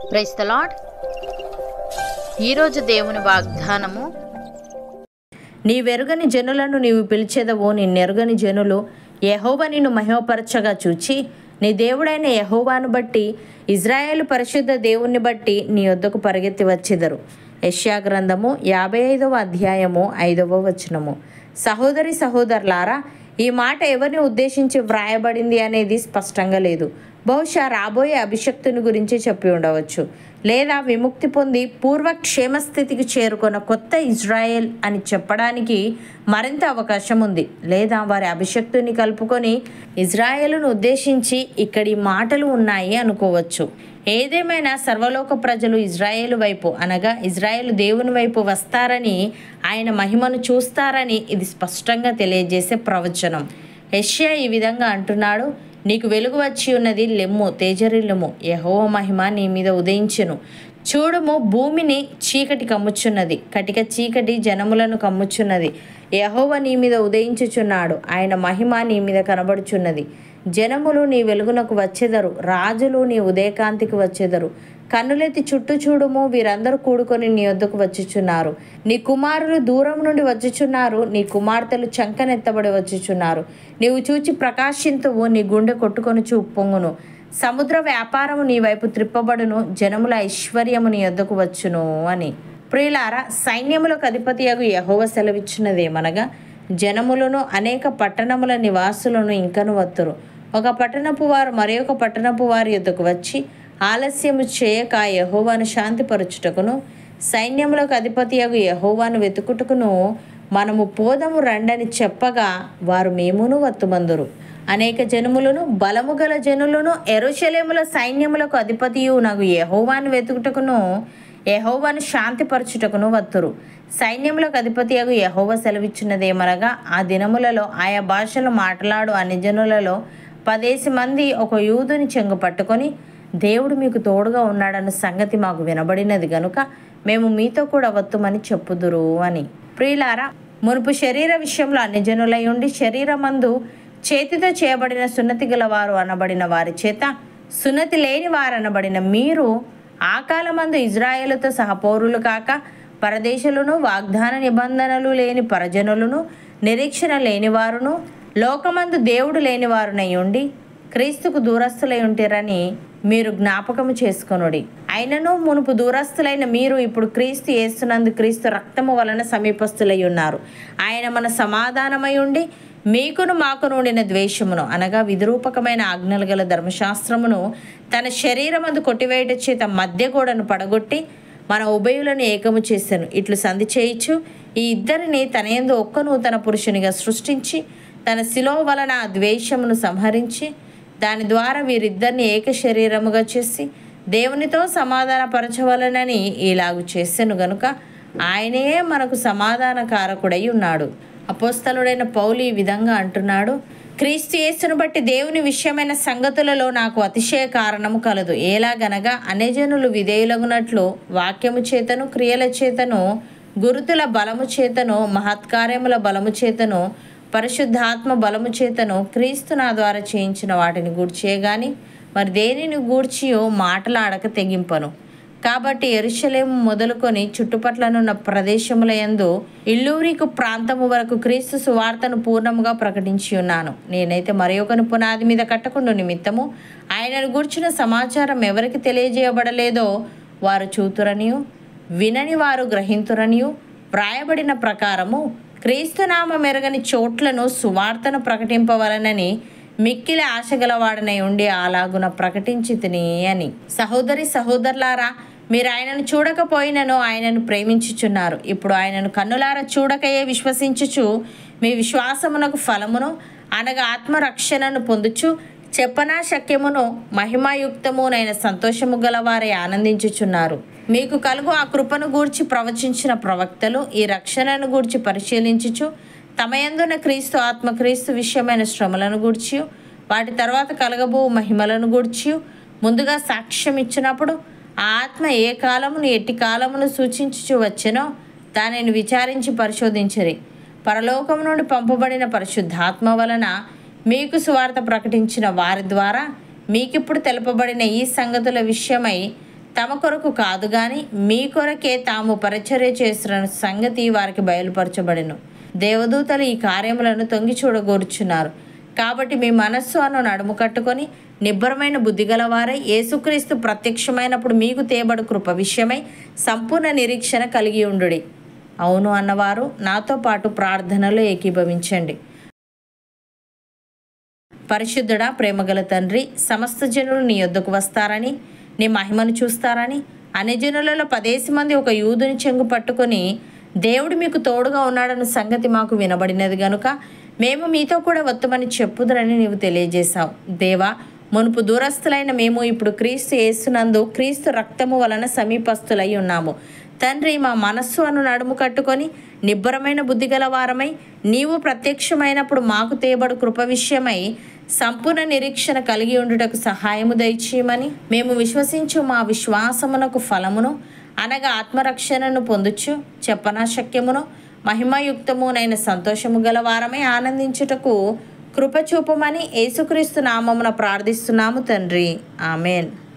price the lord ఈరోజు దేవుని వాగ్దానము నీవెరుగని జనులను నీవు పిలిచెదవు నిన్నెరుగని జనులు యహోవ నిన్ను మహిమపరచగా చూచి నీ దేవుడైన యహోవాను బట్టి ఇజ్రాయేలు పరిశుద్ధ దేవుణ్ణి బట్టి నీ యొద్దకు పరిగెత్తి వచ్చెదరు యెషయా గ్రంథము యాభై ఐదవ అధ్యాయము ఐదవ వచనము సహోదరి సహోదరులారా ఈ మాట ఎవరిని ఉద్దేశించి వ్రాయబడింది అనేది స్పష్టంగా లేదు బహుశా రాబోయే అభిషక్తుని గురించి చెప్పి ఉండవచ్చు లేదా విముక్తి పొంది పూర్వ క్షేమస్థితికి చేరుకున్న కొత్త ఇజ్రాయెల్ అని చెప్పడానికి మరింత అవకాశం ఉంది లేదా వారి అభిషక్తుని కలుపుకొని ఇజ్రాయేలును ఉద్దేశించి ఇక్కడి మాటలు ఉన్నాయి అనుకోవచ్చు ఏదేమైనా సర్వలోక ప్రజలు ఇజ్రాయేలు వైపు అనగా ఇజ్రాయేలు దేవుని వైపు వస్తారని ఆయన మహిమను చూస్తారని ఇది స్పష్టంగా తెలియజేసే ప్రవచనం యెషయా ఈ విధంగా అంటున్నాడు నీకు వెలుగు వచ్చి ఉన్నది లెమ్ము తేజరిల్లుము యెహోవా మహిమ నీ మీద ఉదయించెను చూడుము భూమిని చీకటి కమ్ముచున్నది కటిక చీకటి జనములను కమ్ముచున్నది యెహోవా నీ మీద ఉదయించుచున్నాడు ఆయన మహిమ నీ మీద కనబడుచున్నది జనములు నీ వెలుగునకు వచ్చెదరు రాజులు నీ ఉదయకాంతికి వచ్చెదరు కన్నులెత్తి చుట్టూ చూడుము వీరందరూ కూడుకొని నీ వద్దకు వచ్చుచున్నారు నీ కుమారులు దూరం నుండి వచ్చుచున్నారు నీ కుమార్తెలు చంకనెత్తబడి వచ్చుచున్నారు నీవు చూచి ప్రకాశింతువు నీ గుండె కొట్టుకొని చూపొంగును సముద్ర వ్యాపారము నీ వైపు త్రిప్పబడును జనముల ఐశ్వర్యము నీ వద్దకు వచ్చును అని ప్రియులారా సైన్యములకు అధిపతియగు యహోవ సెలవిచ్చినదేమనగా జనములను అనేక పట్టణముల నివాసులను ఇంకను వత్తురు ఒక పట్టణపు వారు మరి ఒక పట్టణపు వారి యొద్దకు వచ్చి ఆలస్యము చేయక యహోవాను శాంతిపరచుటకును సైన్యములకు అధిపతియగు యహోవాను వెతుకుటకును మనము పోదము రండని చెప్పగా వారు మేమును వత్తుమందురు అనేక జనములను బలము గల జనులను ఎరుషలేముల సైన్యములకు అధిపతియు నాకు యహోవాను వెతుకుటకును యహోవాను శాంతిపరచుటకును వత్తురు సైన్యములకు అధిపతియగు యహోవ సెలవిచ్చినదేమనగా ఆ దినములలో ఆయా భాషలు మాట్లాడు అన్ని జనులలో పదేసి మంది ఒక యూదుని చెంగు పట్టుకొని దేవుడు మీకు తోడుగా ఉన్నాడన్న సంగతి మాకు వినబడినది గనుక మేము మీతో కూడా వత్తుమని చెప్పుదురు అని ప్రియులారా మునుపు శరీర విషయంలో అన్ని జనులై ఉండి శరీరమందు చేతితో చేయబడిన సున్నతి గలవారు అనబడిన వారి చేత సున్నతి లేని వారు అనబడిన మీరు ఆ కాలమందు ఇజ్రాయేలుతో సహపౌరులు కాక పరదేశులను వాగ్దాన నిబంధనలు లేని పరజనులను నిరీక్షణ లేనివారును లోకమందు దేవుడు లేనివారునై ఉండి క్రీస్తుకు దూరస్తులై ఉంటిరని మీరు జ్ఞాపకము చేసుకొనుడి అయినను మునుపు దూరస్తులైన మీరు ఇప్పుడు క్రీస్తు యేసునందు క్రీస్తు రక్తము వలన సమీపస్తులై ఉన్నారు ఆయన మన సమాధానమై ఉండి మీకును మాకును ఉండిన ద్వేషమును అనగా విధిరూపకమైన ఆజ్ఞలు గల ధర్మశాస్త్రమును తన శరీరమందు కొట్టివేయట చేత మధ్య గోడను పడగొట్టి మన ఉభయులను ఏకము చేశాను ఇట్లు సంధి చేయించు ఈ ఇద్దరిని తన యందు ఒక్క నూతన పురుషునిగా సృష్టించి తన శిలో వలన ఆ ద్వేషమును సంహరించి దాని ద్వారా వీరిద్దరిని ఏక శరీరముగా చేసి దేవునితో సమాధానపరచవలనని ఇలాగు చేసెను గనుక ఆయనే మనకు సమాధానకారకుడై ఉన్నాడు అపోస్తలుడైన పౌలు ఈ విధంగా అంటున్నాడు క్రీస్తు యేసును బట్టి దేవుని విషయమైన సంగతులలో నాకు అతిశయ కారణము కలదు ఎలాగనగా అనేజనులు విధేయులగునట్లు వాక్యము చేతను క్రియల చేతను గురుతుల బలము చేతను మహత్కార్యముల బలము చేతను పరిశుద్ధాత్మ బలము చేతను క్రీస్తు నా ద్వారా చేయించిన వాటిని గూర్చే గాని మరి దేనిని గూర్చియో మాటలాడక తెగింపను కాబట్టి ఎరుషలేము మొదలుకొని చుట్టుపట్లనున్న ప్రదేశముల యందు ఇల్లూరికు ప్రాంతము వరకు క్రీస్తు సువార్తను పూర్ణముగా ప్రకటించి ఉన్నాను నేనైతే మరి ఒకని పునాది మీద కట్టకుండా నిమిత్తము ఆయనను గూర్చిన సమాచారం ఎవరికి తెలియజేయబడలేదో వారు చూతురనియు వినని వారు గ్రహింతురనియు వ్రాయబడిన ప్రకారము క్రీస్తునామ మెరగని చోట్లను సువార్తను ప్రకటింపవలనని మిక్కిలి ఆశగలవాడనై ఉండి అలాగున ప్రకటించి తిని అని సహోదరి సహోదరులారా మీరు ఆయనను చూడకపోయినను ఆయనను ప్రేమించుచున్నారు ఇప్పుడు ఆయనను కన్నులారా చూడకయే విశ్వసించుచు మీ విశ్వాసమునకు ఫలమును అనగా ఆత్మరక్షణను పొందుచు చెప్పనా శక్యమును మహిమాయుక్తమునైన సంతోషము గలవారే ఆనందించుచున్నారు మీకు కలుగు ఆ కృపను గూర్చి ప్రవచించిన ప్రవక్తలు ఈ రక్షణను గూర్చి పరిశీలించుచు తమయందున క్రీస్తు ఆత్మ క్రీస్తు విషయమైన శ్రమలను గూర్చి వాటి తర్వాత కలగబో మహిమలను గూర్చి ముందుగా సాక్ష్యం ఇచ్చినప్పుడు ఆ ఆత్మ ఏ కాలమును ఎట్టి కాలమును సూచించుచు వచ్చెనో దానిని విచారించి పరిశోధించరి పరలోకం నుండి పంపబడిన పరిశుద్ధాత్మ వలన మీకు సువార్త ప్రకటించిన వారి ద్వారా మీకిప్పుడు తెలుపబడిన ఈ సంగతుల విషయమై తమ కొరకు కాదు గాని మీ కొరకే తాము పరిచర్య చేస్తున్న సంగతి వారికి బయలుపరచబడెను దేవదూతలు ఈ కార్యములను తొంగి చూడగోరుచున్నారు కాబట్టి మీ మనస్సు అను నడుము కట్టుకొని నిబ్బరమైన బుద్ధిగల వారై యేసుక్రీస్తు ప్రత్యక్షమైనప్పుడు మీకు తేబడు కృప విషయమై సంపూర్ణ నిరీక్షణ కలిగి ఉండుడి అవును అన్నవారు నాతో పాటు ప్రార్థనలో ఏకీభవించండి పరిశుద్ధుడా ప్రేమగల తండ్రి సమస్త జనులు నీ యొద్దకు వస్తారని నీ మహిమను చూస్తారని అన్ని జనులలో పదేసి మంది ఒక యూదుని చెంగు పట్టుకొని దేవుడు మీకు తోడుగా ఉన్నాడన్న సంగతి మాకు వినబడినది గనుక మేము మీతో కూడా వత్తమని చెప్పుదరని నీవు తెలియజేశావు దేవా మునుపు దూరస్తులైన మేము ఇప్పుడు క్రీస్తు యేసునందు క్రీస్తు రక్తము వలన సమీపస్తులై ఉన్నాము తండ్రి మా మనస్సు అను నడుము కట్టుకొని నిబ్బరమైన బుద్ధి గల వారమై నీవు ప్రత్యక్షమైనప్పుడు మాకు తేబడు కృప విషయమై సంపూర్ణ నిరీక్షణ కలిగి ఉండుటకు సహాయము దయచేయమని మేము విశ్వసించు మా విశ్వాసమునకు ఫలమును అనగా ఆత్మరక్షణను పొందుచు చెప్పనా శక్యమును మహిమయుక్తమునైన సంతోషము గల వారమై ఆనందించుటకు కృప చూపమని యేసుక్రీస్తు నామమున ప్రార్థిస్తున్నాము తండ్రి ఆమెన్